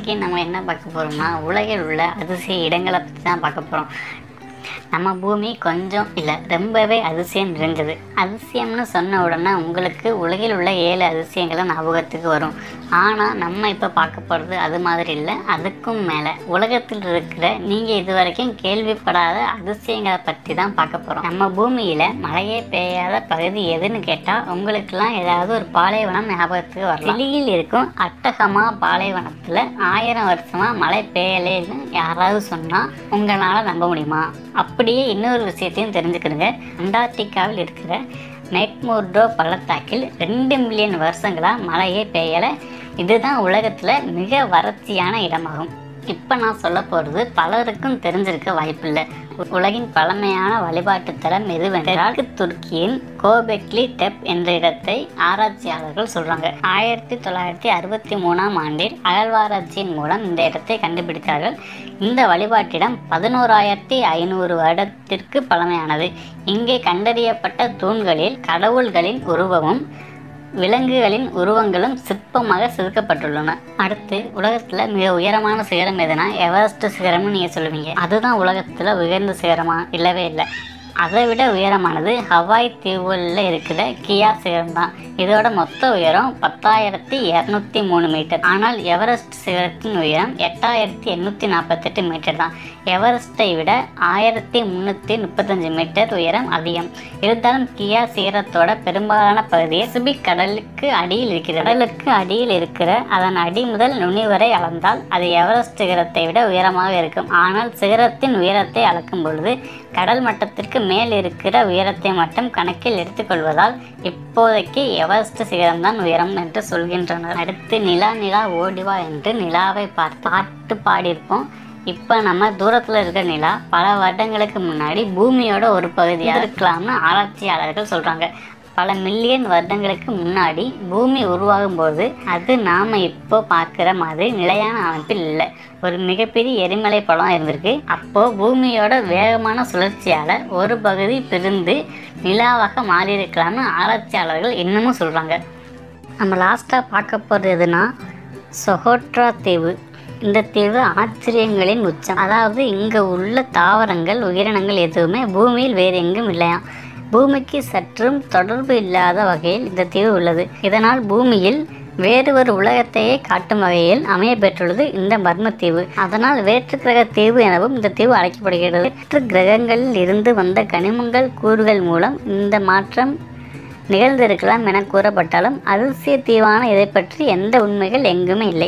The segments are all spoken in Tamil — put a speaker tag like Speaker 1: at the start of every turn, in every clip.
Speaker 1: இன்னைக்கு நம்ம என்ன பார்க்க போகிறோம்னா உலகில் உள்ள அதிசய இடங்களை பற்றி தான் பார்க்க போகிறோம் நம்ம பூமி கொஞ்சம் இல்லை ரொம்பவே அதிசயம் நிறைஞ்சது அதிசயம்னு சொன்ன உடனே உங்களுக்கு உலகில் உள்ள ஏழு அதிசயங்களும் ஞாபகத்துக்கு வரும் ஆனால் நம்ம இப்போ பார்க்க போகிறது அது மாதிரி இல்லை அதுக்கும் மேலே உலகத்தில் இருக்கிற நீங்கள் இது வரைக்கும் கேள்விப்படாத அதிசயங்களை பற்றி தான் பார்க்க போகிறோம் நம்ம பூமியில் மழையே பெய்யாத பகுதி எதுன்னு கேட்டால் உங்களுக்கெல்லாம் ஏதாவது ஒரு பாலைவனம் ஞாபகத்துக்கு வரலாம் வெளியில் இருக்கும் அட்டகமா பாலைவனத்தில் ஆயிரம் வருஷமாக மழை பெய்யலேன்னு யாராவது சொன்னால் உங்களால் நம்ப முடியுமா அப்படியே இன்னொரு விஷயத்தையும் தெரிஞ்சுக்கிறங்க அண்டார்டிகாவில் இருக்கிற மெக்மூர்டோ பள்ளத்தாக்கில் ரெண்டு மில்லியன் வருஷங்களாக மழையே பெய்யலை இதுதான் உலகத்தில் மிக வறட்சியான இடமாகும் இப்போ நான் சொல்ல போகிறது பலருக்கும் தெரிஞ்சிருக்க வாய்ப்பில்லை உ- உலகின் பழமையான வழிபாட்டு தலம் எதுவென்றால் துருக்கியின் கோபெக்லி டெப் என்ற இடத்தை ஆராய்ச்சியாளர்கள் சொல்கிறாங்க ஆயிரத்தி தொள்ளாயிரத்தி அறுபத்தி மூணாம் ஆண்டில் அகழ்வாராய்ச்சியின் மூலம் இந்த இடத்தை கண்டுபிடித்தார்கள் இந்த வழிபாட்டிடம் பதினோராயிரத்தி ஐநூறு வருடத்திற்கு பழமையானது இங்கே கண்டறியப்பட்ட தூண்களில் கடவுள்களின் உருவமும் விலங்குகளின் உருவங்களும் சிற்பமாக செதுக்கப்பட்டுள்ளன அடுத்து உலகத்துல மிக உயரமான சிகரம் எதுனா எவரெஸ்ட் சிகரம்னு நீங்க சொல்லுவீங்க அதுதான் உலகத்துல உயர்ந்த சிகரமா இல்லவே இல்லை அதை விட உயரமானது ஹவாய் தீவுகளில் இருக்கிற கியா சிகரம் தான் இதோட மொத்த உயரம் பத்தாயிரத்தி இரநூத்தி மூணு மீட்டர் ஆனால் எவரெஸ்ட் சிகரத்தின் உயரம் எட்டாயிரத்தி எண்ணூற்றி நாற்பத்தெட்டு மீட்டர் தான் எவரெஸ்ட்டை விட ஆயிரத்தி முந்நூற்றி முப்பத்தஞ்சு மீட்டர் உயரம் அதிகம் இருந்தாலும் கியா சிகரத்தோட பெரும்பாலான பகுதியை பசிபிக் கடலுக்கு அடியில் இருக்கிறது கடலுக்கு அடியில் இருக்கிற அதன் அடி முதல் நுனி வரை அளந்தால் அது எவரெஸ்ட் சிகரத்தை விட உயரமாக இருக்கும் ஆனால் சிகரத்தின் உயரத்தை அளக்கும் பொழுது கடல் மட்டத்திற்கு மேல் இருக்கிற உயரத்தை மட்டும் கணக்கில் எடுத்துக்கொள்வதால் இப்போதைக்கு எவரெஸ்ட் சிகரம்தான் உயரம் என்று சொல்கின்றனர் அடுத்து நிலா நிலா ஓடிவா என்று நிலாவை பார்த்து பாட்டு பாடியிருப்போம் இப்போ நம்ம தூரத்தில் இருக்கிற நிலா பல வருடங்களுக்கு முன்னாடி பூமியோட ஒரு பகுதியாக இருக்கலாம்னு ஆராய்ச்சியாளர்கள் சொல்கிறாங்க பல மில்லியன் வருடங்களுக்கு முன்னாடி பூமி உருவாகும் போது அது நாம் இப்போ பார்க்குற மாதிரி நிலையான அமைப்பில் இல்லை ஒரு மிகப்பெரிய எரிமலை படம் இருந்திருக்கு அப்போது பூமியோட வேகமான சுழற்சியால் ஒரு பகுதி பிரிந்து நிலாவாக மாறியிருக்கலாம்னு ஆராய்ச்சியாளர்கள் இன்னமும் சொல்கிறாங்க நம்ம லாஸ்ட்டாக பார்க்க போகிறது எதுனா சொஹோட்ரா தீவு இந்த தீவு ஆச்சரியங்களின் உச்சம் அதாவது இங்கே உள்ள தாவரங்கள் உயிரினங்கள் எதுவுமே பூமியில் வேறு எங்கும் இல்லையாம் பூமிக்கு சற்றும் தொடர்பு இல்லாத வகையில் இந்த தீவு உள்ளது இதனால் பூமியில் வேறு ஒரு உலகத்தையே காட்டும் வகையில் அமைய பெற்றுள்ளது இந்த மர்மத்தீவு அதனால் வேற்று கிரக தீவு எனவும் இந்த தீவு அழைக்கப்படுகிறது வேற்று கிரகங்களில் இருந்து வந்த கனிமங்கள் கூறுகள் மூலம் இந்த மாற்றம் நிகழ்ந்திருக்கலாம் என கூறப்பட்டாலும் அதிசய தீவான இதை பற்றி எந்த உண்மைகள் எங்குமே இல்லை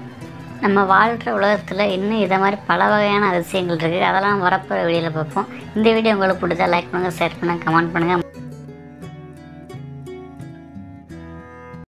Speaker 1: நம்ம வாழ்கிற உலகத்தில் இன்னும் இதை மாதிரி பல வகையான அதிசயங்கள் இருக்குது அதெல்லாம் வரப்போகிற வீடியோவில் பார்ப்போம் இந்த வீடியோ உங்களுக்கு பிடிச்சா லைக் பண்ணுங்கள் ஷேர் பண்ணுங்கள் கமெண்ட் பண்ணுங்கள்